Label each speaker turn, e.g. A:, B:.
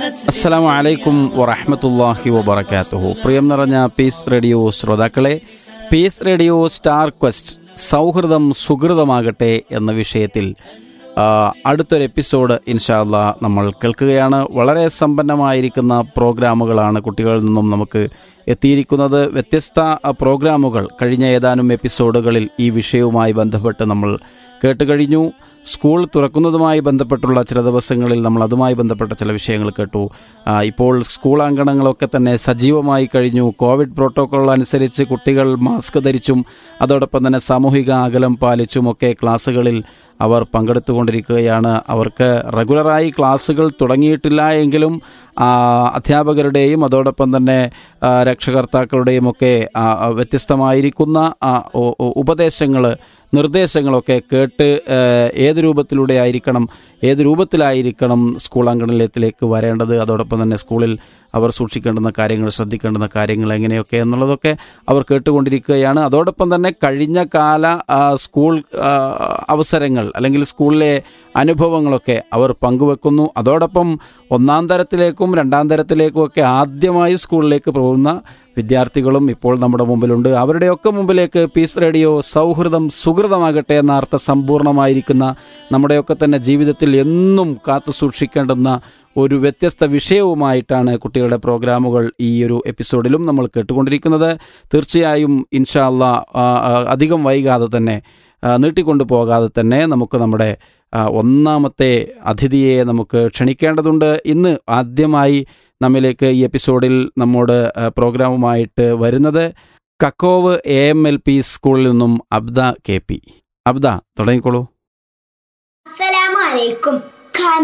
A: അസ്സലാമു അലൈക്കും വറഹ്മത്തുള്ളാഹി വബറകാതുഹു പ്രിയം നിറഞ്ഞ പീസ് റേഡിയോ ശ്രോതാക്കളെ പീസ് റേഡിയോ സ്റ്റാർ ക്വസ്റ്റ് സൗഹൃദം സുഹൃതമാകട്ടെ എന്ന വിഷയത്തിൽ ആ, അടുത്തൊരു എപ്പിസോഡ് ഇൻഷാല്ല നമ്മൾ കേൾക്കുകയാണ് വളരെ സമ്പന്നമായിരിക്കുന്ന പ്രോഗ്രാമുകളാണ് കുട്ടികളിൽ നിന്നും നമുക്ക് എത്തിയിരിക്കുന്നത് വ്യത്യസ്ത ആ, പ്രോഗ്രാമുകൾ കഴിഞ്ഞ ഏതാനും എപ്പിസോഡുകളിൽ ഈ വിഷയവുമായി ബന്ധപ്പെട്ട് നമ്മൾ കേട്ടുകഴിഞ്ഞു സ്കൂൾ തുറക്കുന്നതുമായി ബന്ധപ്പെട്ടുള്ള ചില ദിവസങ്ങളിൽ നമ്മൾ അതുമായി ബന്ധപ്പെട്ട ചില വിഷയങ്ങൾ കേട്ടു ആ, ഇപ്പോൾ സ്കൂൾ അങ്കണങ്ങളൊക്കെ തന്നെ സജീവമായി കഴിഞ്ഞു കോവിഡ് പ്രോട്ടോകോൾ അനുസരിച്ച് കുട്ടികൾ മാസ്ക് ധരിച്ചും അതോടൊപ്പം തന്നെ സാമൂഹിക അകലം പാലിച്ചുമൊക്കെ ക്ലാസ്സുകളിൽ അവർ പങ്കെടുത്തുകൊണ്ടിരിക്കുകയാണ് അവർക്ക് റെഗുലറായി ക്ലാസ്സുകൾ തുടങ്ങിയിട്ടില്ല എങ്കിലും ആ, അധ്യാപകരുടെയും അതോടൊപ്പം തന്നെ ആ, രക്ഷകർത്താക്കളുടെയും ഒക്കെ ആ, ആ, വ്യത്യസ്തമായിരിക്കുന്ന ഉപദേശങ്ങൾ നിർദ്ദേശങ്ങളൊക്കെ കേട്ട് ആ, ഏത് രൂപത്തിലൂടെ ആയിരിക്കണം ഏത് രൂപത്തിലായിരിക്കണം സ്കൂൾ അങ്കണത്തിലേക്ക് വരേണ്ടത് അതോടൊപ്പം തന്നെ സ്കൂളിൽ അവർ സൂക്ഷിക്കേണ്ടുന്ന കാര്യങ്ങൾ ശ്രദ്ധിക്കേണ്ടുന്ന കാര്യങ്ങൾ എങ്ങനെയൊക്കെ എന്നുള്ളതൊക്കെ അവർ കേട്ടുകൊണ്ടിരിക്കുകയാണ് അതോടൊപ്പം തന്നെ കഴിഞ്ഞ കാല ആ, സ്കൂൾ ആ, അവസരങ്ങൾ അല്ലെങ്കിൽ സ്കൂളിലെ അനുഭവങ്ങളൊക്കെ അവർ പങ്കുവെക്കുന്നു അതോടൊപ്പം ഒന്നാം തരത്തിലേക്കും രണ്ടാം തരത്തിലേക്കും ഒക്കെ ആദ്യമായി സ്കൂളിലേക്ക് പോകുന്ന വിദ്യാർത്ഥികളും ഇപ്പോൾ നമ്മുടെ മുമ്പിലുണ്ട് അവരുടെയൊക്കെ മുമ്പിലേക്ക് പീസ് റേഡിയോ സൗഹൃദം സുഹൃതമാകട്ടെ എന്ന അർത്ഥ സമ്പൂർണ്ണമായിരിക്കുന്ന നമ്മുടെയൊക്കെ തന്നെ ജീവിതത്തിൽ എന്നും കാത്തു സൂക്ഷിക്കേണ്ടുന്ന ഒരു വ്യത്യസ്ത വിഷയവുമായിട്ടാണ് കുട്ടികളുടെ പ്രോഗ്രാമുകൾ ഈ ഒരു എപ്പിസോഡിലും നമ്മൾ കേട്ടുകൊണ്ടിരിക്കുന്നത് തീർച്ചയായും ഇൻഷാല്ല അധികം വൈകാതെ തന്നെ ആ, നീട്ടിക്കൊണ്ടു പോകാതെ തന്നെ നമുക്ക് നമ്മുടെ ആ, ഒന്നാമത്തെ അതിഥിയെ നമുക്ക് ക്ഷണിക്കേണ്ടതുണ്ട് ഇന്ന് ആദ്യമായി നമ്മിലേക്ക് ഈ എപ്പിസോഡിൽ നമ്മോട് ആ, പ്രോഗ്രാമുമായിട്ട് വരുന്നത് Kakkov A M L P സ്കൂളിൽ നിന്നും അബ്ദ കെ പി അബ്ദ തുടങ്ങിക്കോളൂ
B: അസ്സലാമു അലൈക്കും ഖാൻ